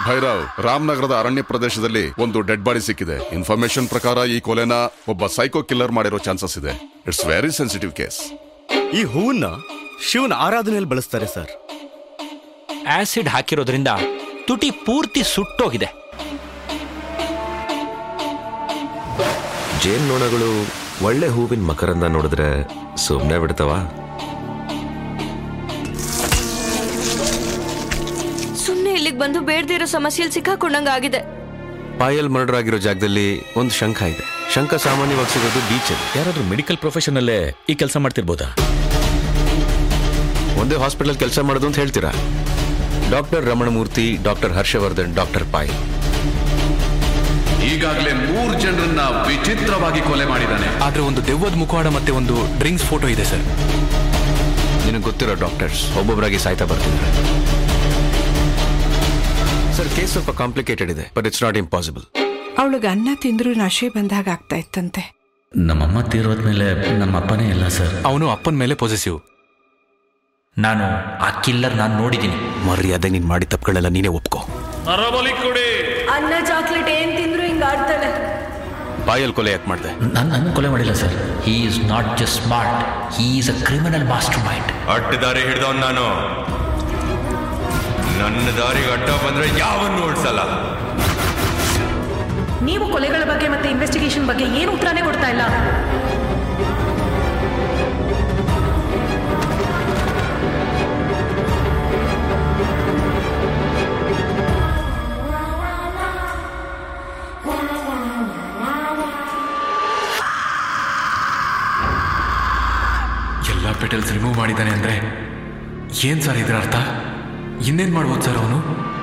ಭೈರವ್ ರಾಮನಗರದ ಅರಣ್ಯ ಪ್ರದೇಶದಲ್ಲಿ ಒಂದು ಡೆಡ್ ಬಾಡಿ ಸಿಕ್ಕಿದೆ ಇನ್ಫಾರ್ಮೇಶನ್ ಪ್ರಕಾರ ಈ ಕೊಲೆನ ಒಬ್ಬ ಸೈಕೋ ಕಿಲ್ಲರ್ ಮಾಡಿರೋ ಚಾನ್ಸಸ್ ಇದೆ ಇಟ್ಸ್ ವೆರಿ ಸೆನ್ಸಿಟಿವ್ ಕೇಸ್ ಈ ಹೂವನ್ನ ಶಿವನ ಆರಾಧನೆಯಲ್ಲಿ ಬಳಸ್ತಾರೆ ಸರ್ ಆಸಿಡ್ ಹಾಕಿರೋದ್ರಿಂದ ತುಟಿ ಪೂರ್ತಿ ಸುಟ್ಟೋಗಿದೆ ಜೇನ್ನೊಣಗಳು ಒಳ್ಳೆ ಹೂವಿನ ಮಕರಂದ ನೋಡಿದ್ರೆ ಸುಮ್ಮನೆ ಬಿಡ್ತಾವ ಸುಮ್ನೆ ಇಲ್ಲಿಗೆ ಬಂದು ಬೇಡದೇ ಇರೋ ಸಮಸ್ಯೆಯಲ್ಲಿ ಸಿಕ್ಕಾಕೊಂಡಂಗ ಆಗಿದೆ ಪಾಯಲ್ ಮರ್ಡರ್ ಆಗಿರೋ ಜಾಗದಲ್ಲಿ ಒಂದು ಶಂಖ ಇದೆ ಶಂಖ ಸಾಮಾನ್ಯವಾಗಿ ಸಿಗೋದು ಬೀಚಲ್ಲಿ ಯಾರಾದ್ರೂ ಮೆಡಿಕಲ್ ಪ್ರೊಫೆಷನಲ್ಲೇ ಈ ಕೆಲಸ ಮಾಡ್ತಿರ್ಬೋದಾ ಒಂದೇ ಹಾಸ್ಪಿಟಲ್ ಕೆಲಸ ಮಾಡೋದು ಅಂತ ಹೇಳ್ತೀರಾ doctor Ramanamurthy doctor Harshavardhan doctor Payal ಈಗಾಗಲೇ ಮೂರು ಜನರನ್ನ ವಿಚಿತ್ರವಾಗಿ ಕೊಲೆ ಮಾಡಿದ್ದಾನೆ ಆದ್ರೆ ಒಂದು ದೆವ್ವದ ಮುಖವಾಡ ಮತ್ತೆ ಒಂದು ಡ್ರಿಂಕ್ಸ್ ಫೋಟೋ ಇದೆ ಸರ್ ನಿನಗೆ ಗೊತ್ತಿರೋ ಡಾಕ್ಟರ್ಸ್ ಒಬ್ಬೊಬ್ಬರಾಗಿ ಸಾಯ್ತಾ ಬರ್ತಿದ್ದಾರೆ ಸರ್ ಕೇಸ್ ಸ್ವಲ್ಪ ಕಾಂಪ್ಲಿಕೇಟೆಡ್ ಇದೆ ಬಟ್ ಇಟ್ಸ್ ನಾಟ್ ಇಂಪಾಸಿಬಲ್ ಅವಳಿಗೆ ಅನ್ನ ತಿಂದ್ರು ನಶೆ ಬಂದಾಗ ಆಗ್ತಾ ಇತ್ತಂತೆ ನಮ್ಮಮ್ಮ ತೀರೋದ್ಮೇಲೆ ನಮ್ಮ ಅಪ್ಪನೇ ಇಲ್ಲ ಸರ್ ಅವನು ಅಪ್ಪನ ಮೇಲೆ ಪೊಸೆಸಿವ್ ನಾನು ಆ ಕಿಲ್ಲರ್ ನಾನು ನೋಡಿದ್ದೀನಿ ಮರ್ಯಾದೆ ನೀನ್ ಮಾಡಿ ತಪ್ಪುಗಳೆಲ್ಲ ನೀನೇ ಒಪ್ಕೋ ಅನ್ನ ಚಾಕ್ಲೇಟ್ ಏನ್ ತಿಂದ್ರು ಹಿಂಗ ಆಡ್ತಾಳೆ ಪಾಯಲ್ ಕೊಲೆ ಯಾಕೆ ಮಾಡಿದೆ ನಾನು ನನ್ನ ಕೊಲೆ ಮಾಡಿಲ್ಲ sir he is not just smart he is a criminal mastermind ಅಡ್ಡ ದಾರಿ ಹಿಡ್ದವನ್ ನಾನು ನನ್ನ ದಾರಿಗೆ ಅಡ್ಡ ಬಂದ್ರೆ ಯಾವನ್ನು ಓಡಿಸಲ್ಲ ನೀವು ಕೊಲೆಗಳ ಬಗ್ಗೆ ಮತ್ತೆ ಇನ್ವೆಸ್ಟಿಗೇಷನ್ ಬಗ್ಗೆ ಏನು ಉತ್ತರನೇ ಕೊಡ್ತಾ ಇಲ್ಲ ಎಲ್ಲ ಪೆಟಲ್ಸ್ ರಿಮೂವ್ ಮಾಡಿದ್ದಾನೆ ಅಂದ್ರೆ ಏನ್ ಸರ್ ಇದ್ರ ಅರ್ಥ ಇನ್ನೇನ್ ಮಾಡ್ಬೋದು ಸರ್ ಅವನು